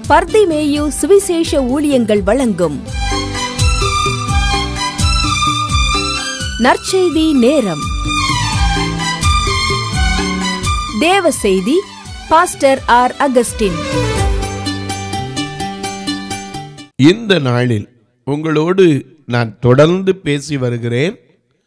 பர்திமேயு சுவிசேஷ ஊழியங்கள் வழங்கும் நற்செய்தி நேரம் தேவ செய்தி பாஸ்டர் ஆர் அகஸ்டின் இந்த நாளில் உங்களோடு நான் தொடர்ந்து பேசி வருகிறேன்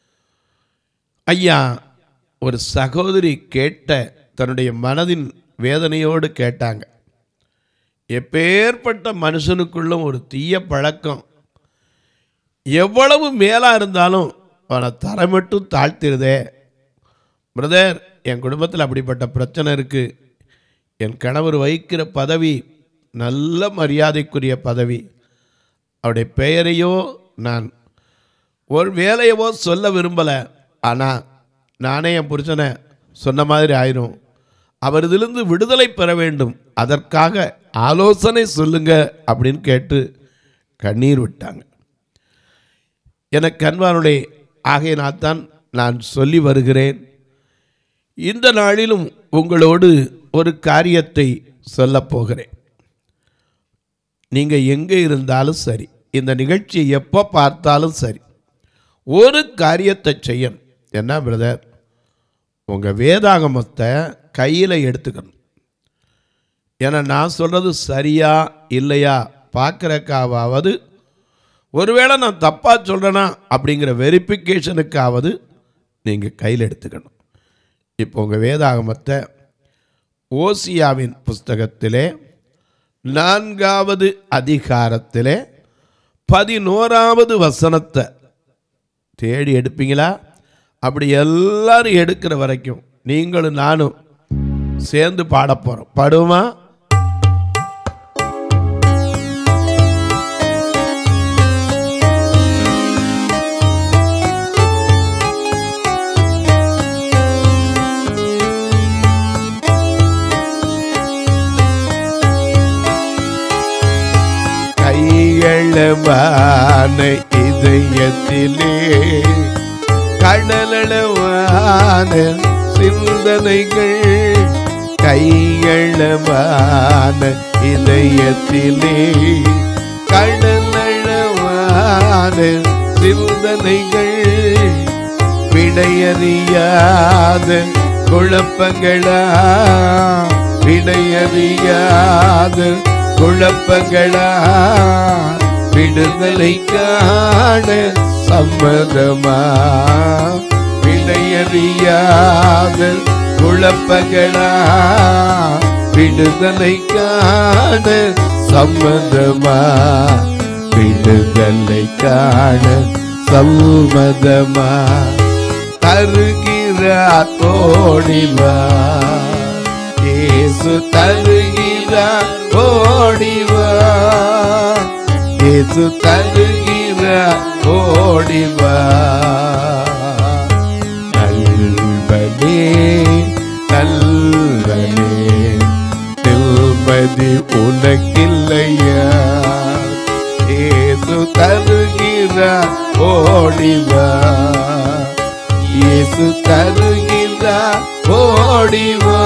ஐயா ஒரு சகோதரி கேட்ட தன்னுடைய மனதின் வேதனையோடு கேட்டாங்க எப்பேற்பட்ட மனுஷனுக்குள்ளும் ஒரு தீய பழக்கம் எவ்வளவு மேலாக இருந்தாலும் அவனை தர மட்டும் தாழ்த்திருதே பிரதர் என் குடும்பத்தில் அப்படிப்பட்ட பிரச்சனை இருக்குது என் கணவர் வகிக்கிற பதவி நல்ல மரியாதைக்குரிய பதவி அவருடைய பெயரையோ நான் ஒரு வேலையவோ சொல்ல விரும்பலை ஆனால் நானே என் புருஷனை சொன்ன மாதிரி ஆயிரும் அவர் இதிலிருந்து விடுதலை பெற வேண்டும் அதற்காக ஆலோசனை சொல்லுங்க அப்படின்னு கேட்டு கண்ணீர் விட்டாங்க எனக்கு அன்பானுடைய ஆகையினால்தான் நான் சொல்லி வருகிறேன் இந்த நாளிலும் உங்களோடு ஒரு காரியத்தை சொல்லப் போகிறேன் நீங்கள் எங்கே இருந்தாலும் சரி இந்த நிகழ்ச்சியை எப்போ பார்த்தாலும் சரி ஒரு காரியத்தை செய்யணும் என்ன பிரதர் உங்கள் வேதாகமத்தை கையில் எடுத்துக்கணும் ஏன்னா நான் சொல்கிறது சரியா இல்லையா பார்க்குறக்காவது ஒருவேளை நான் தப்பாக சொல்கிறேனா அப்படிங்கிற வெரிஃபிகேஷனுக்காவது நீங்கள் கையில் எடுத்துக்கணும் இப்போ உங்கள் வேதாகமத்தை ஓசியாவின் புஸ்தகத்திலே நான்காவது அதிகாரத்திலே பதினோராவது வசனத்தை தேடி எடுப்பீங்களா அப்படி எல்லாரும் எடுக்கிற வரைக்கும் நீங்களும் நானும் சேர்ந்து பாட போகிறோம் பாடுவோமா கையளவான இதயத்திலே கடலளவான சிந்தனைகள் கையளவான இதயத்திலே கடலளவான சிந்தனைகள் விடையறியாத குழப்பங்களா விடையறியாத குழப்பங்களா விடுதலை காண சம்மதமா விடையறியாத குழப்பங்களா விடுதலை காண சம்மதமா விடுதலை காண சம்மதமா தருகிறார் ஓடிவா இயேசு தருகிறார் ஓடிவா இயேசு தருகிறார் ஓடிவா நல்வனே நல்வனே நிம்மதி உனக்கில்லையா இயேசு தருகிறார் ஓடிவா இயேசு தருகிறார் ஓடிவா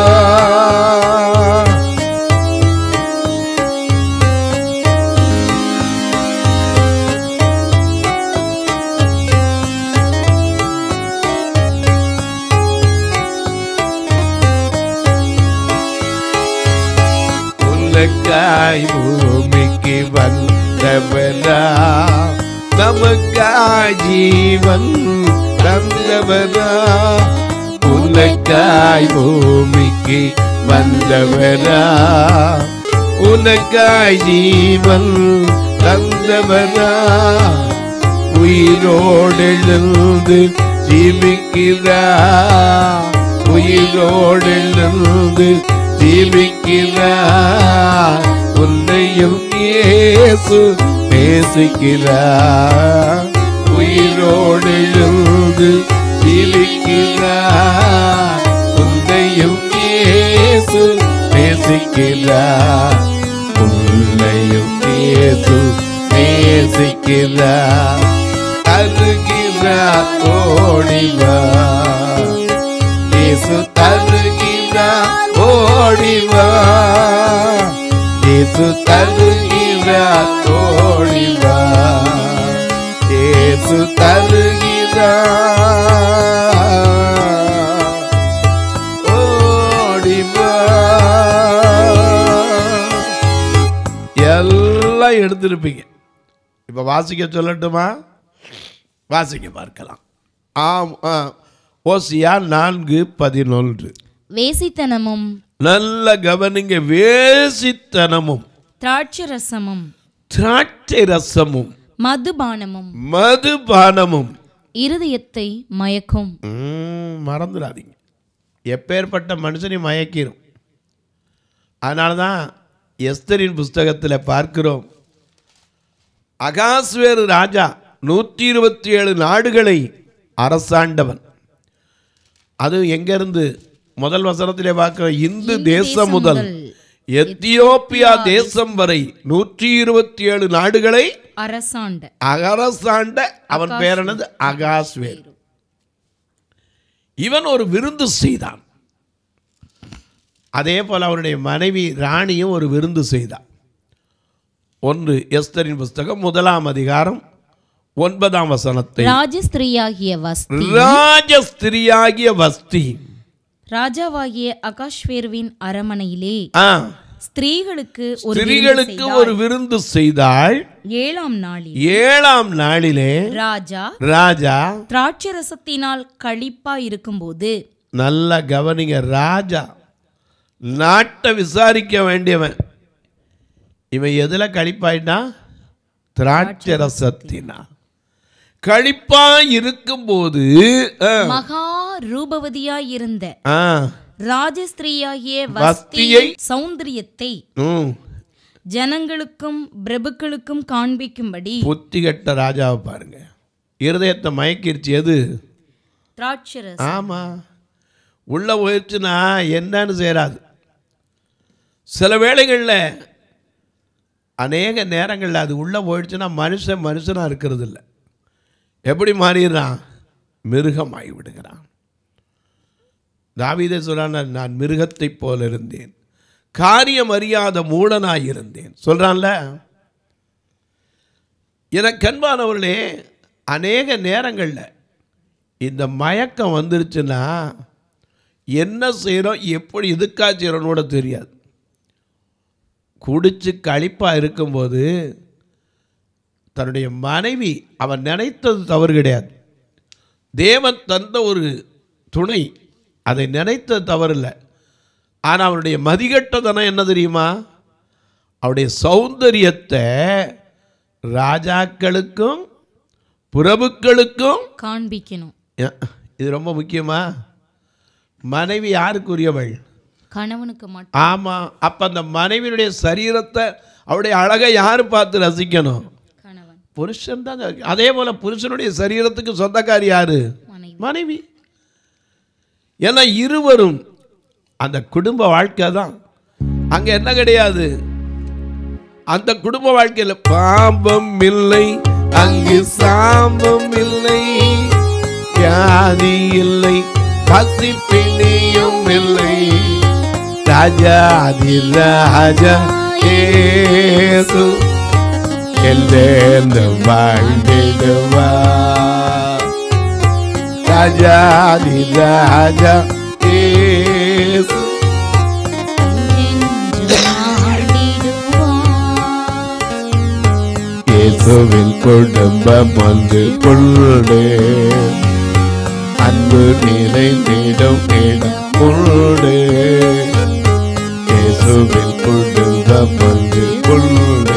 உனக்காய் பூமிக்கு வந்தவரா நமக்காய் ஜீவன் தந்தவரா உனக்காய் பூமிக்கு வந்தவரா உனக்காய் ஜீவன் தந்தவரா உயிரோடெழுந்து ஜீவிக்கிறா உயிரோடெழுந்து ஜீவிக்கிறா உன்னையும் இயேசு நேசிக்கிறா உயிரோடெழுந்து ஜீவிக்கிறா உன்னையும் இயேசு நேசிக்கிறா உன்னையும் இயேசு நேசிக்கிறா தருகிறா ஓடிவா இயேசு தருகிறா ஓடிவா இயேசு தருகிறார் ஓடிவா இயேசு தருகிறார் ஓடிவா எல்லாம் எடுத்திருப்பீங்க இப்ப வாசிக்க சொல்லட்டுமா வாசிக்க பார்க்கலாம் ஆம் ஆ. ஓசியா நான்கு பதினொன்று வேசித்தனமும் நல்ல கவனிங்க வேசித்தனமும் திராட்சரசமும் திராட்சை ரசமும் மதுபானமும் மதுபானமும் இருதயத்தை மயக்கும் ம், மறந்துடாதீங்க எப்பேற்பட்ட மனுஷனை மயக்கிரும் அதனால தான் எஸ்தரின் புஸ்தகத்தில் பார்க்கிறோம் அகாஸ்வேரு ராஜா நூற்றி இருபத்தி ஏழு நாடுகளை அரசாண்டவன் அது எங்கேருந்து முதல் வசனத்திலே பார்க்கிறோம் இந்து தேசம் முதல் எத்தியோப்பியா தேசம் வரை நூற்றி இருபத்தி ஏழு நாடுகளை அரசாண்ட அரசாண்ட அவன் பேர் என்னது அகாஸ்வேர் இவன் ஒரு விருந்து செய்தான் அதே போல அவருடைய மனைவி ராணியும் ஒரு விருந்து செய்தார் ஒன்று எஸ்தரின் புஸ்தகம் முதலாம் அதிகாரம் ஒன்பதாம் வசனத்தை ராஜஸ்திரீயாகிய வஸ்தி ராஜஸ்திரியாகிய வஸ்தி ராஜாவாகிய அகாஷ்வேருவின் அரமனையிலே ஆ, ஸ்திரீகளுக்கு ஒரு விருந்து ஸ்திரீகளுக்கு செய்தாள். ஒரு விருந்து செய்தாள் ஏழாம் நாளில் ஏழாம் நாளிலே ராஜா ராஜா திராட்சரசத்தினால் களிப்பா இருக்கும்போது நல்ல கவனிங்க ராஜா நாட்டை விசாரிக்க வேண்டியவன் இவன் எதில் கழிப்பாயிட்டான் திராட்சை ரசத்தினா கழிப்பா இருக்கும்போது ஆ, மகா ரூபவதியாய் இருந்த ஆ, ராஜஸ்திரீயாகிய வஸ்தியை வஸ்தியை சௌந்தரியத்தை ம், ஜனங்களுக்கும் பிரபுக்களுக்கும் காண்பிக்கும்படி புத்தி கெட்ட ராஜாவை பாருங்க இருதயத்தை மயக்கிருச்சு எது திராட்சரச ஆமா உள்ள போயிடுச்சுன்னா என்னன்னு சேராது சில வேளைகளில் அநேக நேரங்களில் அது உள்ளே போயிடுச்சுன்னா மனுஷன் மனுஷனாக இருக்கிறது இல்லை எப்படி மாறிடுறான் மிருகமாகி விடுகிறான் தாவீதே சொல்றான் நான் மிருகத்தைப் போல இருந்தேன் காரியம் அறியாத மூடனாய் இருந்தேன் சொல்றான்ல எனக்கு அன்பானவர்களே அநேக நேரங்களில் இந்த மயக்கம் வந்துருச்சுன்னா என்ன செய்கிறோம் எப்படி எதுக்கா செய்கிறோன்னு கூட தெரியாது குடிச்சு களிப்பாக இருக்கும்போது தன்னுடைய மனைவி அவன் நினைத்தது தவறு கிடையாது தேவன் தந்த ஒரு துணை அதை நினைத்தது தவறில்லை ஆனால் அவனுடைய மதிகட்டதனம் என்ன தெரியுமா அவருடைய சௌந்தரியத்தை ராஜாக்களுக்கும் பிரபுக்களுக்கும் காண்பிக்கணும் ஏ- இது ரொம்ப முக்கியமா மனைவி யாருக்குரியவள் கணவனுக்கு மட்டும் ஆமாம் அப்போ அந்த மனைவியினுடைய சரீரத்தை அவருடைய அழகை யார் பார்த்து ரசிக்கணும் கணவன் புருஷன் தான் அது. அதே போல் புருஷனுடைய சரீரத்துக்கு சொந்தக்காரி யாரு மனைவி மனைவி ஏன்னா இருவரும் அந்த குடும்ப வாழ்க்கை தான் அங்கே என்ன கிடையாது அந்த குடும்ப வாழ்க்கையில் பாம்பம் இல்லை அங்கு சாம்பம் இல்லை வியாதி இல்லை பசி பிணியும் இல்லை ராஜாதி ராஜா ஏசு எல்லேந்து வாழ்ந்திடுவா ராஜாதி ராஜா ஏசு இயேசுவின் குடும்பம் வந்து கொள்ளு அன்பு நிறைந்திடும் இடம் கொள்ளு இயேசுவின் குடும்பம் வந்து கொள்ளு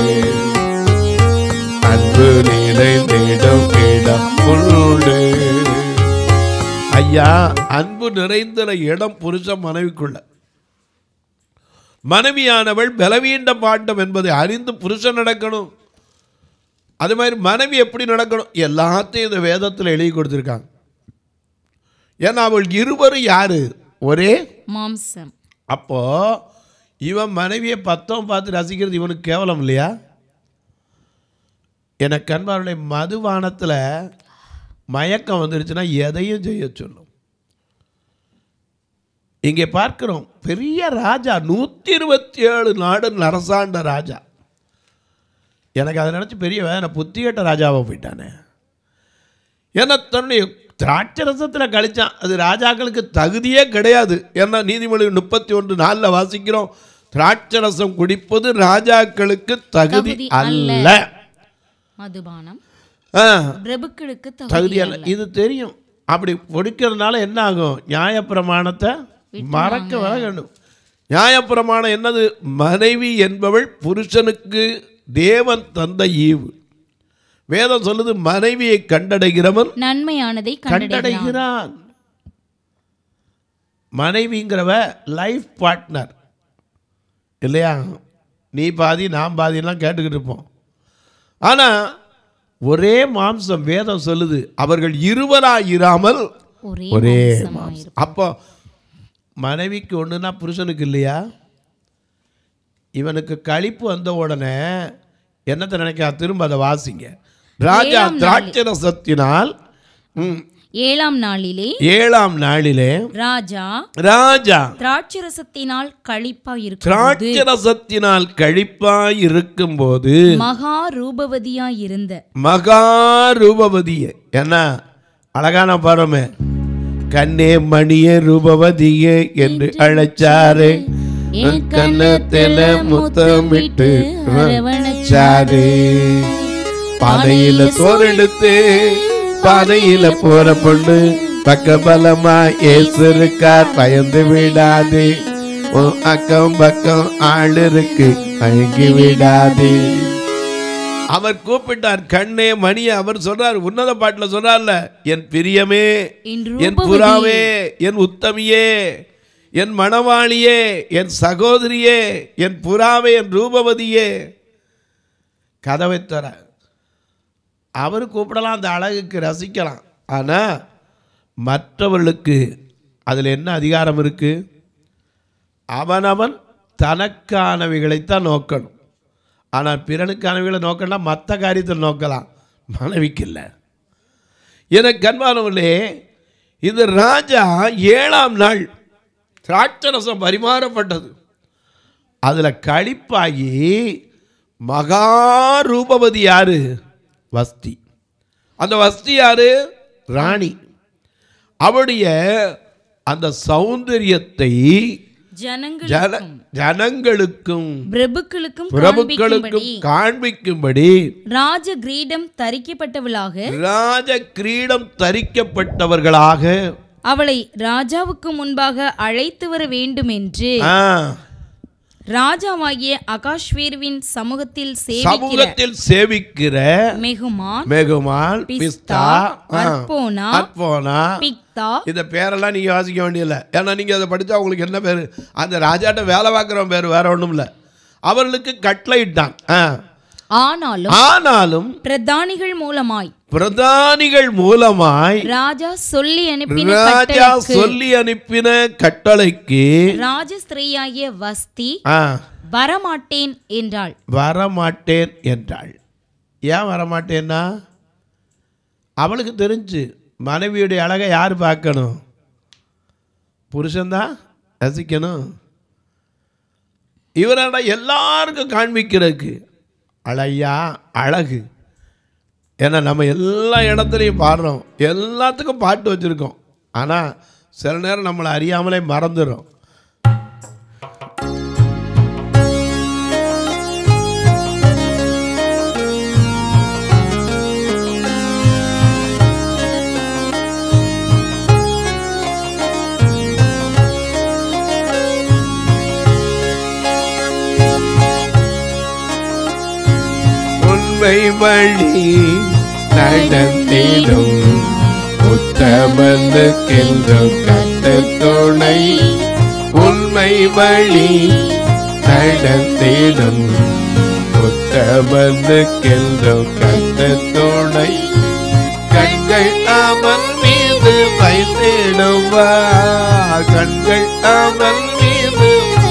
அன்பு நிறைந்திடும் இடம் கொள்ளு ஐயா அன்பு நிறைந்த இடம் புருஷ மனைவிக்குள்ள மனைவியானவள் பலவீண்ட பாட்டம் என்பதை அறிந்து புருஷன் நடக்கணும் அது மாதிரி மனைவி எப்படி நடக்கணும் எல்லாத்தையும் இந்த வேதத்தில் எழுதி கொடுத்துருக்காங்க ஏன்னா அவள் இருவரும் யாரு ஒரே மாம்சம் அப்போ இவன் மனைவியை பத்தவன் பார்த்து ரசிக்கிறது இவனுக்கு கேவலம் இல்லையா எனக்கு அன்பாருடைய மதுபானத்தில் மயக்கம் வந்துருச்சுன்னா எதையும் செய்ய சொல்லும் இங்கே பார்க்கிறோம் பெரிய ராஜா நூற்றி இருபத்தி ஏழு நாடு அரசாண்ட ராஜா எனக்கு அதை நினச்சி பெரிய வேதனை புத்திகட்ட ராஜாவை போயிட்டானே ஏன்னா தன்னுடைய திராட்சை ரசத்தில் கழிச்சான் அது ராஜாக்களுக்கு தகுதியே கிடையாது ஏன்னா நீதிமொழி முப்பத்தி ஒன்று நாலில் வாசிக்கிறோம் திராட்சை ரசம் குடிப்பது ராஜாக்களுக்கு தகுதி தகுதி அல்ல மதுபானம் ஆ பிரபுக்களுக்கு தகுதி தகுதி அல்ல இது தெரியும் அப்படி ஒடுக்கிறதுனால என்ன ஆகும் நியாயப்பிரமாணத்தை மறக்க வேண்டும் நியாயப்பிரமாணம் என்னது மனைவி என்பவள் புருஷனுக்கு தேவன் தந்த ஈவு வேதம் சொல்லுது மனைவியை கண்டடைகிறவன் நன்மையானதை கண்டடைகிறான் கண்டடைகிறான் மனைவிங்கிறவ லைஃப் பார்ட்னர் இல்லையா நீ பாதி நான் பாதிலாம் கேட்டுக்கிட்டு இருப்போம் ஆனால் ஒரே மாம்சம் வேதம் சொல்லுது அவர்கள் இருவராய் இராமல் ஒரே ஒரே மாம்சமாய் மாம்சம் அப்போ மனைவிக்கு ஒன்றுனா புருஷனுக்கு இல்லையா இவனுக்கு கழிப்பு வந்த உடனே என்னத்தை நினைக்க திரும்ப அதை வாசிங்க ராஜா ஏழாம் திராட்சை ரசத்தினால் ம், ஏழாம் நாளிலே ஏழாம் நாளிலே ராஜா ராஜா திராட்சரசத்தினால் கழிப்பா இருக்கும் திராட்சை ரசத்தினால் கழிப்பாய் இருக்கும்போது மகா ரூபவதியா இருந்த மகா ரூபவதியே என்ன அழகான பாருமே கண்ணே மணியே ரூபவதியே என்று அழைச்சாரு என் கன்னத்தில முத்தமிட்டு அரவணைச்சாரு. சாரு பாதையில சோறெடுத்து பாதையில போற பொண்ணு பக்க பலமா ஏசு இருக்கார் பயந்து விடாதே உன் அக்கம் பக்கம் ஆள் இருக்கு அழகி விடாதே அவர் கூப்பிட்டார் கண்ணே மணியே அவர் சொல்றார் உன்னத பாட்டுல சொல்றார்ல என் பிரியமே என் என் ரூபவதி. புறாவே என் உத்தமியே என் மணவாளியே என் சகோதரியே என் புறாவே என் ரூபவதியே கதவை தர அவர் கூப்பிடலாம் அந்த அழகுக்கு ரசிக்கலாம் ஆனால் மற்றவர்களுக்கு அதில் என்ன அதிகாரம் இருக்கு அவனவன் தனக்கானவைகளைத்தான் நோக்கணும் ஆனால் பிறனுக்கானவைகளை நோக்கலாம் மற்ற காரியத்தில் நோக்கலாம் மனைவிக்கு இல்லை எனக்கு கண்பானவர்களே இது ராஜா ஏழாம் நாள் திராட்சரசம் பரிமாறப்பட்டது அதில் கழிப்பாகி மகா ரூபவதி யாரு வஸ்தி அந்த வஸ்தி யாரு ராணி அவளுடைய அந்த சௌந்தரியத்தை ஜனங்கள் ஜன ஜனங்களுக்கும் பிரபுக்களுக்கும் பிரபுக்களுக்கும் காண்பிக்கும்படி காண்பிக்கும்படி ராஜ கிரீடம் தரிக்கப்பட்டவளாக ராஜ கிரீடம் தரிக்கப்பட்டவர்களாக அவளை ராஜாவுக்கு முன்பாக அழைத்து வர வேண்டும் என்று ஆ, ராஜாவாகிய அகாஷ்வேருவின் சமூகத்தில் சேவிக்கிற சமூகத்தில் சேவிக்கிற மெகுமான் மெகுமான் பிஸ்தா ஆ, அற்போனா அற்போனா பிக்தா இந்த பேரெல்லாம் நீங்க வாசிக்க வேண்டியதில்லை ஏன்னா நீங்க அதை படிச்சா உங்களுக்கு என்ன பேரு அந்த ராஜாட்ட வேலை பார்க்குறவன் பேர் வேற ஒண்ணும் இல்லை அவர்களுக்கு கட்டளையிட்டான் ஆ. ஆனாலும் ஆனாலும் பிரதானிகள் மூலமாய் பிரதானிகள் மூலமாய் ராஜா சொல்லி அனுப்பின ராஜா கட்டளைக்கு சொல்லி அனுப்பின கட்டளைக்கு ராஜ ஸ்திரீயாகிய வஸ்தி ஆ, வரமாட்டேன் என்றாள் வரமாட்டேன் என்றாள் ஏன் வரமாட்டேன்னா அவளுக்கு தெரிஞ்சு மனைவியுடைய அழகை யார் பார்க்கணும் புருஷன்தான் ரசிக்கணும் இவராட எல்லாருக்கும் காண்பிக்கிறதுக்கு அழையா அழகு ஏன்னா நம்ம எல்லா இடத்துலையும் பாடுறோம் எல்லாத்துக்கும் பாட்டு வச்சுருக்கோம் ஆனால் சில நேரம் நம்மளை அறியாமலே மறந்துடும் உண்மை வழி நடந்திடும் உத்தமனுக்கென்றும் கத்த துணை உண்மை வழி நடந்திடும் உத்தமனுக்கென்றும் கத்த துணை கண்கள் அவன் மீது வைத்திடுவார் கண்கள் அவன் மீது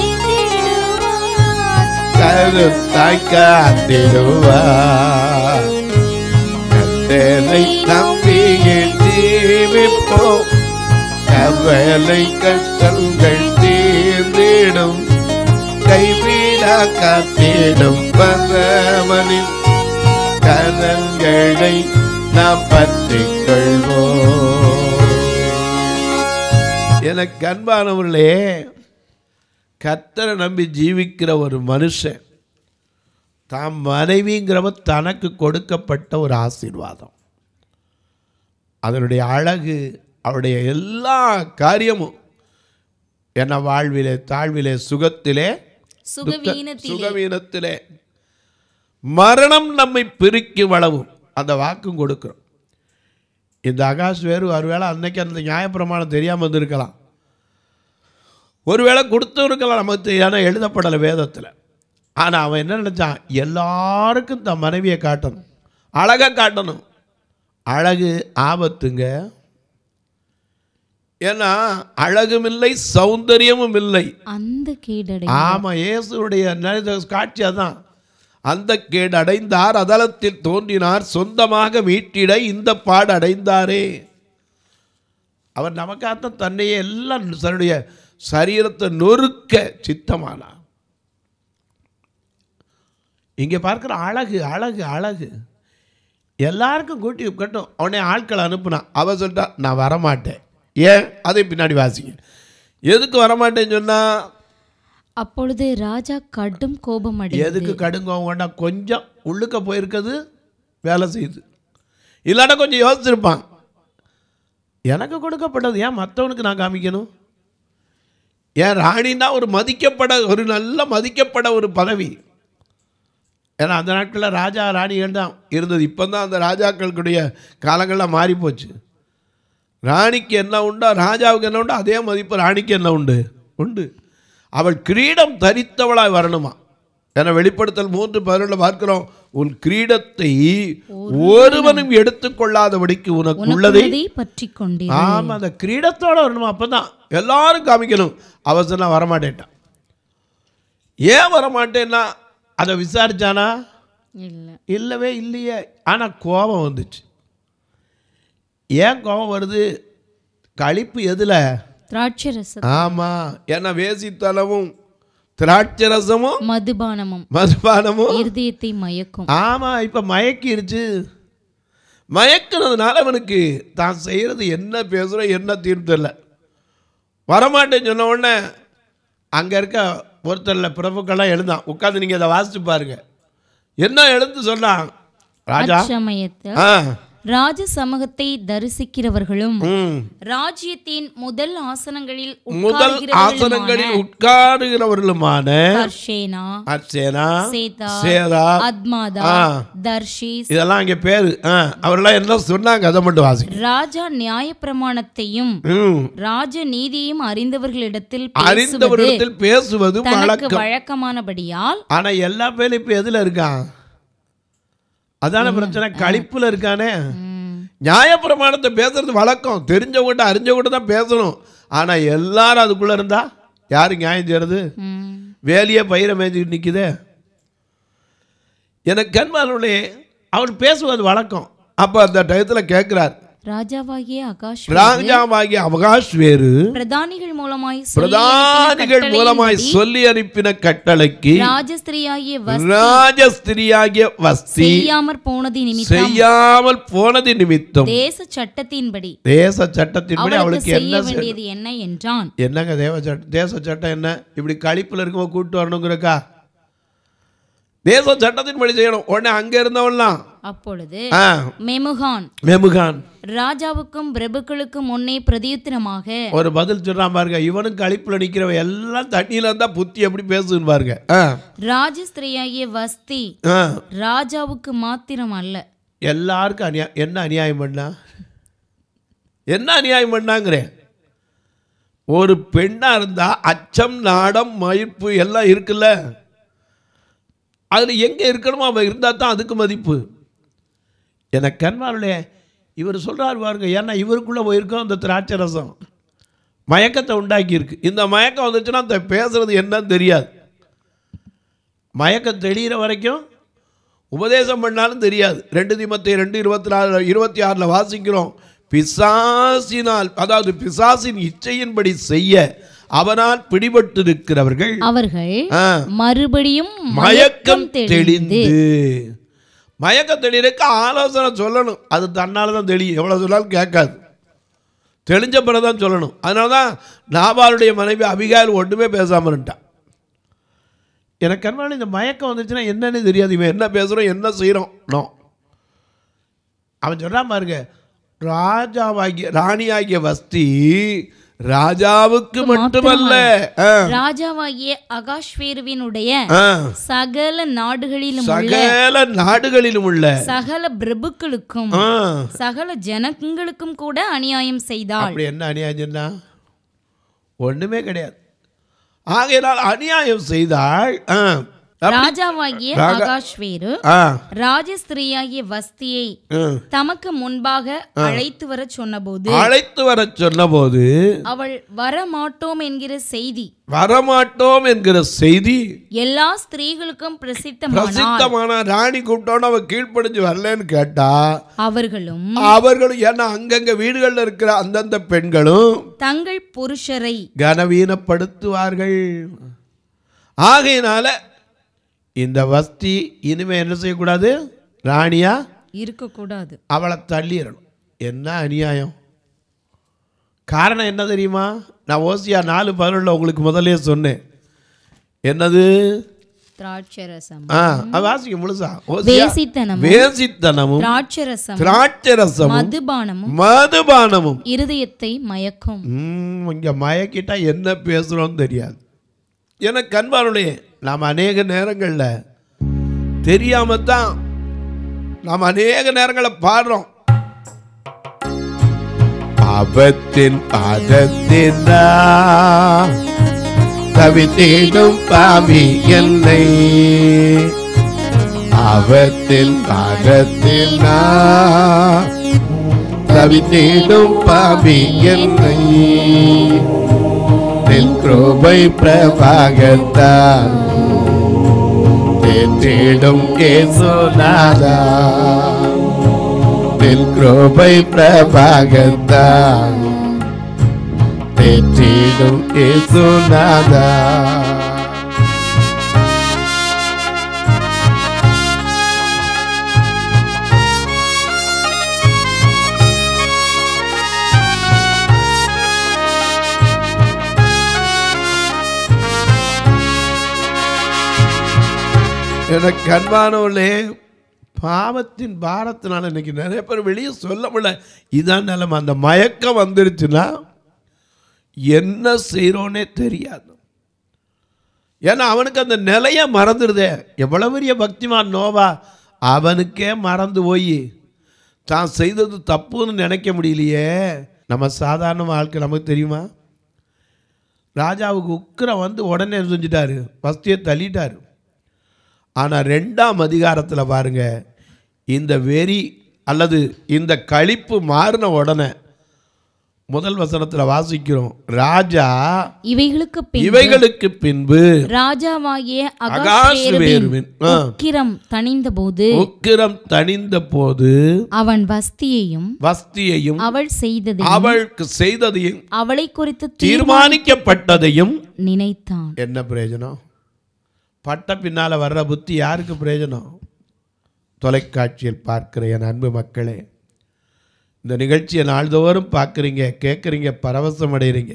கருத்தாய் காத்திடுவார் கத்தனை நம்பியே ஜீவிப்போம் கவலை கஷ்டங்கள் காத்திடும் கைவிட காத்திடும் பரமனின் கரங்களை நாம் பற்றிக் கொள்வோம் எனக்கு அன்பானவர்களே கத்தரை நம்பி ஜீவிக்கிற ஒரு மனுஷன் தாம் மனைவிங்கிறவ தனக்கு கொடுக்கப்பட்ட ஒரு ஆசீர்வாதம் அதனுடைய அழகு அவருடைய எல்லா காரியமும் என்ன வாழ்விலே தாழ்விலே சுகத்திலே துக்க- சுகவீனத்திலே சுகவீனத்திலே மரணம் நம்மை பிரிக்கும் அளவும் அந்த வாக்கும் கொடுக்கிறோம் இந்த ஆகாஷ் வேறு ஒருவேளை அன்னைக்கு அந்த நியாயப்பிரமாணம் தெரியாமல் வந்திருக்கலாம் ஒருவேளை கொடுத்தும் இருக்கலாம் நமக்கு ஏன்னா எழுதப்படலை வேதத்தில் ஆனால் அவன் என்ன நினச்சான் எல்லாருக்கும் தன் மனைவியை காட்டணும் அழகை காட்டணும் அழகு ஆபத்துங்க ஏன்னா அழகும் இல்லை சௌந்தரியமும் இல்லை அந்த கேடடை ஆமா இயேசுடைய நடித காட்சி அதான் அந்த கேடு அடைந்தார் அதலத்தில் தோன்றினார் சொந்தமாக மீட்டிட இந்த பாடு அடைந்தாரே அவர் நமக்காகத்தான் தன்னையே எல்லாம் தன்னுடைய சரீரத்தை நொறுக்க சித்தமானார் இங்கே பார்க்குற அழகு அழகு அழகு எல்லாருக்கும் கூட்டி கட்டும் அவனே ஆட்களை அனுப்புனான் அவ சொல்லிட்டா நான் வரமாட்டேன் ஏன் அதை பின்னாடி வாசிங்க எதுக்கு வரமாட்டேன்னு சொன்னா அப்பொழுது ராஜா கடும் கோபம் எதுக்கு கடுங்கோவம் கொண்டா கொஞ்சம் உள்ளுக்க போயிருக்கிறது வேலை செய்யுது இல்லாட்டா கொஞ்சம் யோசிச்சிருப்பான் எனக்கு கொடுக்கப்பட்டது ஏன் மற்றவனுக்கு நான் காமிக்கணும் ஏன் ராணின்னா ஒரு மதிக்கப்பட ஒரு நல்ல மதிக்கப்பட ஒரு பதவி ஏன்னா அந்த நாட்களில் ராஜா ராணிகள் தான் இருந்தது இப்போ தான் அந்த ராஜாக்களுடைய காலங்கள்லாம் மாறி போச்சு ராணிக்கு என்ன உண்டோ ராஜாவுக்கு என்ன உண்டோ அதே மதிப்பு ராணிக்கு என்ன உண்டு உண்டு அவள் கிரீடம் தரித்தவளாய் வரணுமா என வெளிப்படுத்தல் மூன்று பதினொன்று பார்க்கிறோம் உன் கிரீடத்தை ஒருவனும் எடுத்துக்கொள்ளாதபடிக்கு உனக்கு உள்ளதை உள்ளதை பற்றி கொண்டே ஆமா அந்த கிரீடத்தோட வரணுமா அப்பதான் எல்லாரும் காமிக்கணும் அவசரம் வரமாட்டேன்ட்டான் ஏன் வரமாட்டேன்னா அதை விசாரிச்சானா இல்ல இல்லவே இல்லையே ஆனா கோபம் வந்துச்சு ஏன் கோபம் வருது களிப்பு எதுல திராட்சை ரச ஆமா ஏன்னா வேசித்தனமும் திராட்சை ரசமும் மதுபானமும் மதுபானமும் இருதயத்தை மயக்கும் ஆமா இப்ப மயக்கிருச்சு மயக்குனதுனால அவனுக்கு தான் செய்யறது என்ன பேசுறோம் என்ன தீர்ப்பு தெரியல வரமாட்டேன்னு சொன்ன உடனே அங்க இருக்க ஒருத்தர்ல பிரபுக்கெல்லாம் எழுந்தான் உட்காந்து நீங்க அதை வாசிச்சு பாருங்க என்ன எழுந்து சொன்னான் ராஜா அச்சமயத்தில் ஆ ராஜ சமூகத்தை தரிசிக்கிறவர்களும் ம் ராஜ்யத்தின் முதல் ஆசனங்களில் முதல் ஆசனங்களில் உட்காருகிறவர்களுமான கர்ஷேனா அர்ச்சேனா சேதா சேதா அத்மாதா ஆ. தர்ஷீஸ் இதெல்லாம் இங்க பேரு ஆ அவரெல்லாம் என்ன சொன்னாங்க அதை மட்டும் வாசிங்க ராஜா நியாயப்பிரமாணத்தையும் ம் ராஜ நீதியையும் அறிந்தவர்களிடத்தில் பேசுவது அறிந்தவரிடத்தில் பேசுவது தனக்கு வழக்கம் வழக்கமானபடியால் ஆனா எல்லா பேரும் இப்ப எதுல இருக்கான் அதான பிரச்சனை கழிப்புல இருக்கானே ம், நியாயப்பிரமாணத்தை பேசுறது வழக்கம் தெரிஞ்சவங்ககிட்ட அறிஞ்சவங்ககிட்ட தான் பேசணும் ஆனா எல்லாரும் அதுக்குள்ள இருந்தா யாரு நியாயம் செய்யறது ம். வேலையே பயிரை மேய்ஞ்சிட்டு நிக்குதே எனக்கு கண்மானுடைய அவர் பேசுவது வழக்கம் அப்ப அந்த டயத்துல கேட்கிறார் ராஜாவாகிய ஆகாஷ் ராஜாவாகிய அவகாஷ் வேறு பிரதானிகள் மூலமாய் சொல்லி பிரதானிகள் அனுப்பின மூலமாய் கட்டளையின்படி சொல்லி அனுப்பின கட்டளைக்கு ராஜஸ்திரியாகிய வஸ்தி ராஜஸ்திரியாகிய வஸ்தி செய்யாமற் போனது நிமித்தம் செய்யாமல் போனது நிமித்தம் தேச சட்டத்தின்படி தேச சட்டத்தின்படி அவளுக்கு அவளுக்கு செய்ய என்ன செய்- வேண்டியது என்ன என்றான் என்னங்க தேவ சட்டம் தேச சட்டம் என்ன இப்படி கழிப்புல இருக்கும்போது கூட்டு வரணுங்கிறக்கா தேச சட்டத்தின்படி செய்யணும் உடனே அங்க இருந்தவன்லாம் அப்பொழுது ஆ, மெமுகான் மெமுகான் ராஜாவுக்கும் பிரபுக்களுக்கும் முன்னே பிரதியுத்தரமாக ஒரு பதில் சொல்றான் பாருங்க இவனும் கழிப்புல நிக்கிறவன் எல்லாம் தண்ணியில இருந்தா புத்தி எப்படி பேசுன்னு பாருங்க ஆ, ராஜஸ்திரியாகிய வஸ்தி ஆ. ராஜாவுக்கு மாத்திரம் அல்ல எல்லாருக்கும் அநியா என்ன அநியாயம் பண்ணா என்ன அநியாயம் பண்ணாங்கிறேன் ஒரு பெண்ணா இருந்தா அச்சம் நாடம் மயிர்ப்பு எல்லாம் இருக்குல்ல அதில் எங்கே இருக்கணுமோ அவன் இருந்தால் தான் அதுக்கு மதிப்பு எனக்கு கண்மாருடைய இவர் சொல்றாரு பாருங்க ஏன்னா இவருக்குள்ளே போயிருக்கோம் அந்த திராட்சை ரசம் மயக்கத்தை உண்டாக்கியிருக்கு இந்த மயக்கம் வந்துச்சுன்னா அந்த பேசுறது என்னன்னு தெரியாது மயக்கம் தெளிகிற வரைக்கும் உபதேசம் பண்ணாலும் தெரியாது ரெண்டு திமத்தை ரெண்டு இருபத்தி நாலு இருபத்தி ஆறில் வாசிக்கிறோம் பிசாசினால் அதாவது பிசாசின் இச்சையின்படி செய்ய அவனால் பிடிபட்டிருக்கிறவர்கள் அவர்கள் ஆ, மறுபடியும் மயக்கம் தெளிந்து தெளிந்து மயக்கம் தெளிறக்க ஆலோசனை சொல்லணும் அது தன்னால தான் தெளியும் எவ்வளோ சொன்னாலும் கேட்காது தெளிஞ்ச பிறகு தான் சொல்லணும் அதனால தான் நாபாலுடைய மனைவி அபிகாயில் ஒன்றுமே பேசாமல் இருந்தான் எனக்கு கண்மாடி இந்த மயக்கம் வந்துச்சுன்னா என்னன்னு தெரியாது இவன் என்ன பேசுகிறோம் என்ன செய்கிறோம் நோ அவன் சொல்கிறான் பாருங்க ராஜாவாகிய ராணியாகிய வஸ்தி ராஜாவுக்கு மட்டுமல்ல ஆ, ராஜாவாகிய அகாஷ்வேருவினுடைய ஆ, சகல நாடுகளிலும் உள்ள சகல நாடுகளிலும் உள்ள சகல பிரபுக்களுக்கும் ஆ, சகல ஜனங்களுக்கும் கூட அநியாயம் செய்தாள் அப்படி என்ன அநியாயம் சொன்னா ஒண்ணுமே கிடையாது ஆகையினால் அநியாயம் செய்தாள் ஆ, அப்படி- ராஜாவாகிய ராகா- அகாஷ்வேரு ஆ, ராஜஸ்திரீயாகிய வஸ்தியை ஆ. தமக்கு முன்பாக அழைத்து வர சொன்னபோது அழைத்து வர சொன்னபோது அவள் வரமாட்டோம் என்கிற செய்தி வரமாட்டோம் என்கிற செய்தி எல்லா ஸ்திரீகளுக்கும் பிரசித்தமானால் பிரசித்தமான ராணி கூப்பிட்டோன்னு அவன் கீழ்ப்படிஞ்சு வரலன்னு கேட்டா அவர்களும் அவர்களும் ஏன்னா அங்கங்க வீடுகளில் இருக்கிற அந்தந்த பெண்களும் தங்கள் புருஷரை கனவீனப்படுத்துவார்கள் ஆகையினால இந்த வஸ்தி இனிமே என்ன செய்யக்கூடாது ராணியா இருக்கக்கூடாது அவளை தள்ளிடணும் என்ன அநியாயம் காரணம் என்ன தெரியுமா நான் ஓசியா நாலு பதினொன்றில் உங்களுக்கு முதல்லயே சொன்னேன் என்னது திராட்சரசம் ஆ அது வாசிக்க முழுசா ஓசியா வேசித்தனமும் வேசித்தனமும் திராட்சரசம் திராட்சரசமும் மதுபானமும் மதுபானமும் இருதயத்தை மயக்கும் ம், இங்க மயக்கிட்டா என்ன பேசுறோம்னு தெரியாது எனக்கு கண்பாருடைய நாம் அநேக நேரங்களில் தெரியாம தான் நாம் அநேக நேரங்களில் பாடுறோம் ஆபத்தின் பாதத்தினா தவித்தேடும் பாவி என்னை ஆபத்தின் பாதத்தினா தவித்தேடும் பாவி என்னை நின் கிருபை பிரபாகத்தால் தேற்றிடும் கேசுநாதா நின் கிருபை பிரபாகத்தால் தேற்றிடும் கேசுநாதா எனக்கு அன்பானவர்களே பாவத்தின் பாரத்தினால இன்னைக்கு நிறைய பேர் வெளியே சொல்ல முடியல இதான் நிலைமை அந்த மயக்கம் வந்துருச்சுன்னா என்ன செய்கிறோன்னே தெரியாது ஏன்னா அவனுக்கு அந்த நிலைய மறந்துடுதே எவ்வளவு பெரிய பக்திமான் நோவா அவனுக்கே மறந்து போய் தான் செய்தது தப்புன்னு நினைக்க முடியலையே நம்ம சாதாரண ஆட்கள் நமக்கு தெரியுமா ராஜாவுக்கு உக்கிரம் வந்து உடனே செஞ்சிட்டாரு வஸ்தியை தள்ளிட்டாரு ஆனால் ரெண்டாம் அதிகாரத்தில் பாருங்க இந்த வெறி அல்லது இந்த களிப்பு மாறின உடனே முதல் வசனத்தில் வாசிக்கிறோம் ராஜா இவைகளுக்கு பின் இவைகளுக்கு பின்பு ராஜாவாகிய அகாஸ்வேருவின், அகாஸ்வேருவின் ஆ. உக்கிரம் தணிந்தபோது உக்கிரம் தணிந்த போது அவன் வஸ்தியையும் வஸ்தியையும் அவள் செய்ததை அவளுக்கு செய்ததையும் அவளை குறித்து தீர்மானிக்கப்பட்டதையும் நினைத்தான் என்ன பிரயோஜனம் பட்ட பின்னால் வர்ற புத்தி யாருக்கு பிரயோஜனம் தொலைக்காட்சியில் பார்க்கிற என் அன்பு மக்களே இந்த நிகழ்ச்சியை நாள்தோறும் பார்க்குறீங்க கேட்குறீங்க பரவசம் அடைகிறீங்க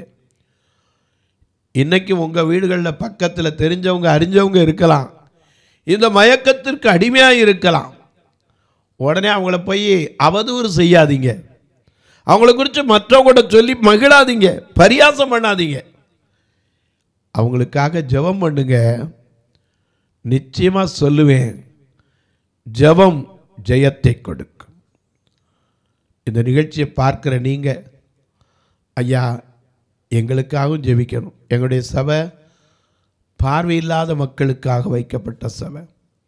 இன்றைக்கும் உங்கள் வீடுகளில் பக்கத்தில் தெரிஞ்சவங்க அறிஞ்சவங்க இருக்கலாம் இந்த மயக்கத்திற்கு அடிமையாக இருக்கலாம் உடனே அவங்கள போய் அவதூறு செய்யாதீங்க அவங்கள குறித்து மற்றவங்கள்ட்ட சொல்லி மகிழாதீங்க பரியாசம் பண்ணாதீங்க அவங்களுக்காக ஜெபம் பண்ணுங்க நிச்சயமாக சொல்லுவேன் ஜெபம் ஜெயத்தை கொடுக்கும் இந்த நிகழ்ச்சியை பார்க்குற நீங்கள் ஐயா எங்களுக்காகவும் ஜெபிக்கணும் எங்களுடைய சபை பார்வையில்லாத மக்களுக்காக வைக்கப்பட்ட சபை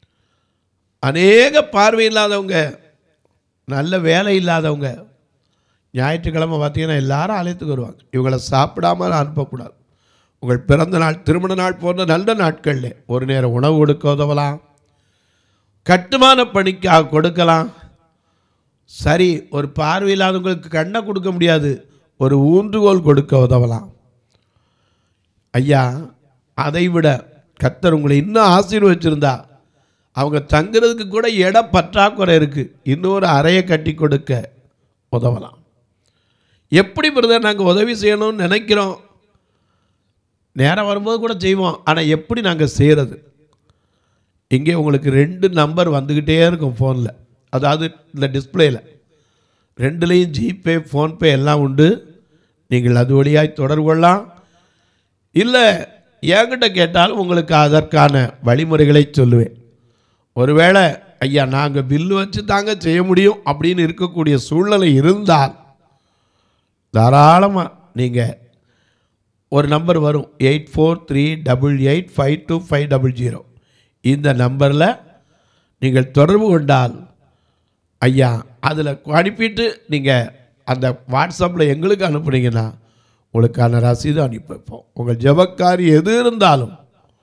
அநேக பார்வை இல்லாதவங்க நல்ல வேலை இல்லாதவங்க ஞாயிற்றுக்கிழமை பார்த்தீங்கன்னா எல்லாரும் ஆலயத்துக்கு வருவாங்க இவங்களை சாப்பிடாம அனுப்பக்கூடாது உங்கள் பிறந்த நாள் திருமண நாள் போன்ற நல்ல நாட்களில் ஒரு நேரம் உணவு கொடுக்க உதவலாம் கட்டுமான பணிக்காக கொடுக்கலாம் சரி ஒரு பார்வையில்லாதவங்களுக்கு கண்ணை கொடுக்க முடியாது ஒரு ஊன்றுகோல் கொடுக்க உதவலாம் ஐயா அதை விட கத்தர் உங்களை இன்னும் ஆசீர்வச்சிருந்தா அவங்க தங்குறதுக்கு கூட இட பற்றாக்குறை இருக்குது இன்னொரு அறையை கட்டி கொடுக்க உதவலாம் எப்படி பிரதர் நாங்கள் உதவி செய்யணும்னு நினைக்கிறோம் நேரம் வரும்போது கூட செய்வோம் ஆனால் எப்படி நாங்கள் செய்கிறது இங்கே உங்களுக்கு ரெண்டு நம்பர் வந்துக்கிட்டே இருக்கும் ஃபோனில் அதாவது இந்த டிஸ்பிளேயில் ரெண்டுலேயும் ஜிபே ஃபோன்பே எல்லாம் உண்டு நீங்கள் அது வழியாய் தொடர்பு கொள்ளலாம் இல்லை என்கிட்ட கேட்டால் உங்களுக்கு அதற்கான வழிமுறைகளை சொல்லுவேன் ஒருவேளை ஐயா நாங்கள் பில்லு வச்சு தாங்க செய்ய முடியும் அப்படின்னு இருக்கக்கூடிய சூழ்நிலை இருந்தால் தாராளமாக நீங்கள் ஒரு நம்பர் வரும் eight four three double eight five two five double zero இந்த நம்பரில் நீங்கள் தொடர்பு கொண்டால் ஐயா அதில் அனுப்பிட்டு நீங்கள் அந்த வாட்ஸ்அப்பில் எங்களுக்கு அனுப்புனீங்கன்னா உங்களுக்கான ரசீது அனுப்பி வைப்போம் உங்கள் ஜெபக்காரி எது இருந்தாலும்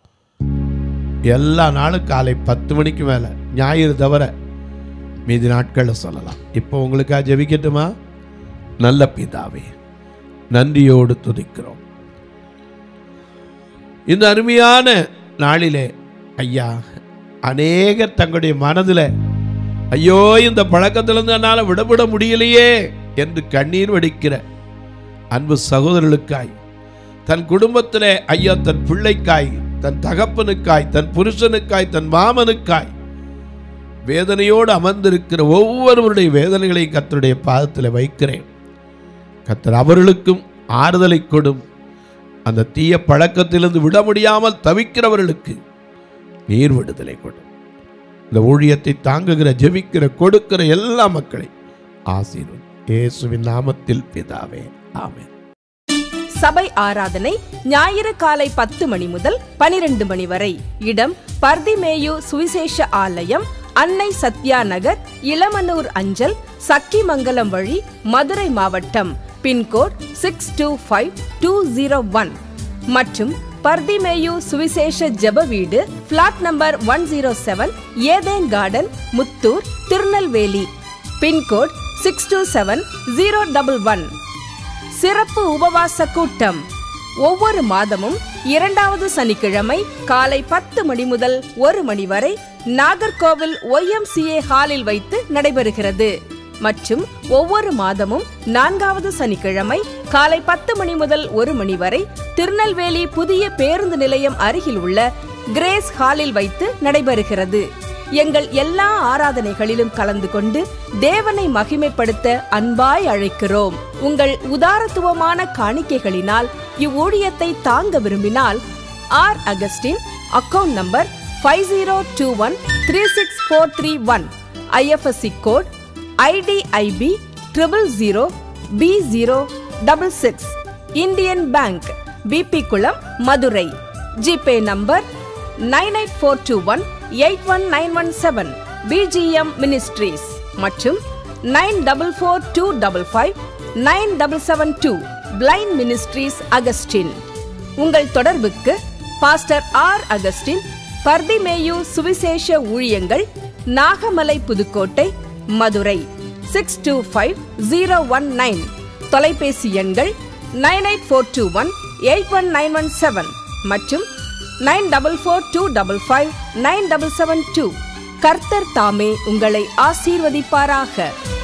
எல்லா நாளும் காலை பத்து மணிக்கு மேலே ஞாயிறு தவிர மீதி நாட்களில் சொல்லலாம் இப்போ உங்களுக்காக ஜெபிக்கட்டுமா நல்ல பிதாவே நன்றியோடு துதிக்கிறோம் இந்த அருமையான நாளிலே ஐயா அநேகர் தங்களுடைய மனதில் ஐயோ இந்த பழக்கத்திலிருந்து என்னால் விடுபட முடியலையே என்று கண்ணீர் வடிக்கிற அன்பு சகோதரர்களுக்காய் தன் குடும்பத்திலே ஐயா தன் பிள்ளைக்காய் தன் தகப்பனுக்காய் தன் புருஷனுக்காய் தன் மாமனுக்காய் வேதனையோடு அமர்ந்திருக்கிற ஒவ்வொருவருடைய வேதனைகளையும் கத்தருடைய பாதத்தில் வைக்கிறேன் கத்தர் அவர்களுக்கும் ஆறுதலை கொடும் அந்த தீய பழக்கத்திலிருந்து விட முடியாமல் தவிக்கிறவர்களுக்கு நீர் விடுதலை கொடும் இந்த ஊழியத்தை தாங்குகிற ஜெபிக்கிற கொடுக்கிற எல்லா மக்களை ஆசீர்வதி இயேசுவின் நாமத்தில் பிதாவே ஆமென் சபை ஆராதனை ஞாயிறு காலை பத்து மணி முதல் பனிரெண்டு மணி வரை இடம் பர்திமேயு சுவிசேஷ ஆலயம் அன்னை சத்யா நகர் இளமனூர் அஞ்சல் சக்கிமங்கலம் வழி மதுரை மாவட்டம் pin code six two five two zero one மற்றும் பர்திமேயு சுவிசேஷ ஜெப வீடு plot number one zero seven Eden garden Muthur Tirunelveli pin code six two seven zero double one சிறப்பு உபவாச கூட்டம் ஒவ்வொரு மாதமும் இரண்டாவது சனிக்கிழமை காலை பத்து மணி முதல் ஒரு மணி வரை நாகர்கோவில் ஒய்எம்சிஏ ஹாலில் வைத்து நடைபெறுகிறது மற்றும் ஒவ்வொரு மாதமும் நான்காவது சனிக்கிழமை காலை பத்து மணி முதல் ஒரு மணி வரை திருநெல்வேலி புதிய பேருந்து நிலையம் அருகில் உள்ள கிரேஸ் ஹாலில் வைத்து நடைபெறுகிறது எங்கள் எல்லா ஆராதனைகளிலும் கலந்து கொண்டு தேவனை மகிமைப்படுத்த அன்பாய் அழைக்கிறோம் உங்கள் உதாரத்துவமான காணிக்கைகளினால் இவ்வூழியத்தை தாங்க விரும்பினால் R Augustine account number five zero two one three six four three one IFSC code IDIB triple zero P zero double six Indian bank Bibi Kulam Madurai GPay number nine eight four two one eight one nine one seven BGM ministries மற்றும் nine double four two double five nine double seven two blind ministries Augustine உங்கள் தொடர்புக்கு pastor R Augustine Bartimaeus சுவிசேஷ ஊழியங்கள் Nagamalai Pudukkottai Madurai six two five zero one nine தொலைபேசி எண்கள் nine eight four two one eight one nine one seven மற்றும் nine double four two double five nine double seven two கர்த்தர் தாமே உங்களை ஆசீர்வதிப்பாராக